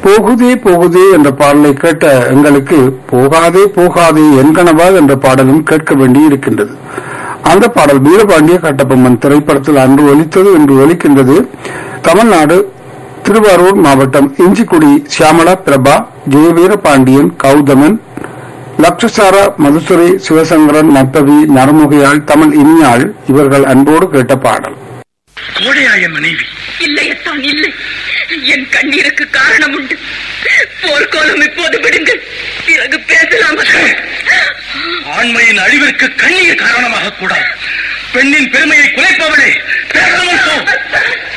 போகுதே போகுதே என்ற பாடலை கேட்ட எங்களுக்கு போகாதே போகாதே என்கனவா என்ற பாடலும் கேட்க வேண்டி இருக்கின்றது அந்த பாடல் வீரபாண்டிய கட்டபொம்மன் திரைப்படத்தில் அன்று ஒலித்தது என்று ஒலிக்கின்றது தமிழ்நாடு திருவாரூர் மாவட்டம் இஞ்சிக்குடி சியாமலா பிரபா ஜெயவீர பாண்டியன் கௌதமன் லக்ஷசாரா மதுசுரை சிவசங்கரன் நற்பவி நரமுகையாள் தமிழ் இனியாள் இவர்கள் அன்போடு கேட்ட பாடல் கோடையா என் மனைவி இல்லையத்தான் இல்லை என் கண்ணீருக்கு காரணம் உண்டு போர்க்கோலம் இப்போது விடுங்கள் பிறகு பேசலாம் ஆண்மையின் அழிவிற்கு கண்ணீர் காரணமாக கூடாது பெண்ணின் பெருமையை குலைப்பவளே பேசாமல் போ